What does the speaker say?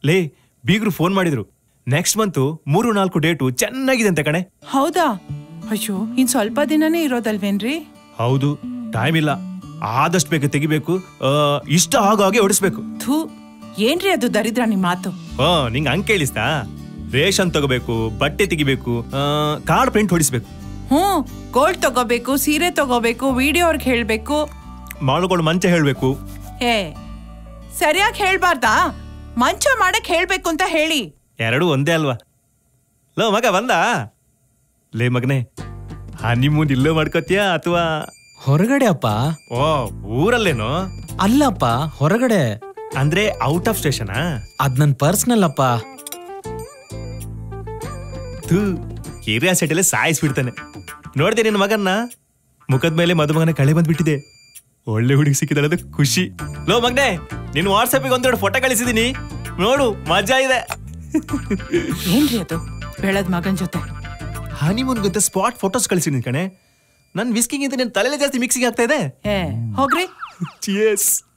ಲೇ ಬೀಗ್ರು ಫೋನ್ ಮಾಡಿದ್ರು ನೆಕ್ಸ್ಟ್ ಮಂತ್ ಮೂರು ನಾಲ್ಕು ಡೇಟು ಚೆನ್ನಾಗಿದೆ ಅಂತ ಕಣೆ ಹೌದಾ ಅಯ್ಯೋ ಇನ್ ಸ್ವಲ್ಪ ದಿನನೇ ಇರೋದಲ್ವೇನ್ರಿ ಹೌದು ಟೈಮ್ ಇಲ್ಲ ಆದಷ್ಟು ಬೇಗ ತೆಗಿಬೇಕು ಆ, ಇಷ್ಟ ಆಗೋ ಹಾಗೆ ಹೊಡಿಸ್ಬೇಕು ಥೂ ಏನ್ರಿ ಅದು ದರಿದ್ರ ನಿಮ್ ಮಾತು ಹಾ ನಿಂಗೆ ಹಂಗ್ ಕೇಳಿಸ್ತಾ ರೇಷನ್ ತಗೋಬೇಕು ಬಟ್ಟೆ ತೆಗಿಬೇಕು ಕಾರ್ಡ್ ಪ್ರಿಂಟ್ ಹೊಡಿಸ್ಬೇಕು ಹ್ಞೂ ಗೋಲ್ಡ್ ತಗೋಬೇಕು ಸೀರೆ ತಗೋಬೇಕು ವಿಡಿಯೋ ಅವ್ರಿಗೆ ಹೇಳ್ಬೇಕು ಮಾಳುಗಳು ಮಂಚ ಹೇಳ್ಬೇಕು ಹೇ ಸರಿಯಾಗಿ ಹೇಳ್ಬಾರ್ದಾ ಮಂಚ ಮಾಡಕ್ ಹೇಳ್ಬೇಕು ಅಂತ ಹೇಳಿ ಎರಡೂ ಒಂದೇ ಅಲ್ವಾ ಲೋ ಮಗ ಬಂದ ಲೇ ಮಗನೇ ಹನಿಮೂನ್ ಇಲ್ಲೇ ಮಾಡ್ಕೋತೀಯಾ ಅಥವಾ ಹೊರಗಡೆ ಅಪ್ಪ ಓ ಊರಲ್ಲೇನೋ ಅಲ್ಲಪ್ಪ ಹೊರಗಡೆ ಅಂದ್ರೆ ಔಟ್ ಆಫ್ ಸ್ಟೇಷನಾ ಅದ್ ನನ್ ಪರ್ಸನಲ್ ಅಪ್ಪ ಥೂ ಕ್ಯೂರಿಯಾಸಿಟಿಲೆ ಸಾಯಿಸ್ಬಿಡ್ತಾನೆ ನೋಡ್ದೆ ನಿನ್ನ ಮಗನ್ನ ಮುಖದ ಮೇಲೆ ಮದುಮಗನ ಕಳೆ ಬಂದ್ಬಿಟ್ಟಿದೆ ಒಳ್ಳೆ ಹುಡುಗಿ ಸಿಕ್ಕಿದಾಳೆ ಅದು ಖುಷಿ ಲೋ ಮಗನೆ ನಿನ್ ವಾಟ್ಸಪ್ಗೆ ಒಂದೆರಡು ಫೋಟೋ ಕಳಿಸಿದೀನಿ ನೋಡು ಮಜಾ ಇದೆ ಏನ್ರಿ ಅದು ಬೆಳದ್ ಮಗನ್ ಜೊತೆ ಹನಿಮೂನ್ಗಂತ ಸ್ಪಾಟ್ ಫೋಟೋಸ್ ಕಳಿಸಿದೀನಿ ಕಣೆ ನನ್ ವಿಸ್ಕಿಂಗ್ ಅಂತ ನಿನ್ ತಲೆಲೆ ಜಾಸ್ತಿ ಮಿಕ್ಸಿಂಗ್ ಆಗ್ತಾ ಇದೆ ಏ ಹೋಗ್ರಿ ಚಿಯರ್ಸ್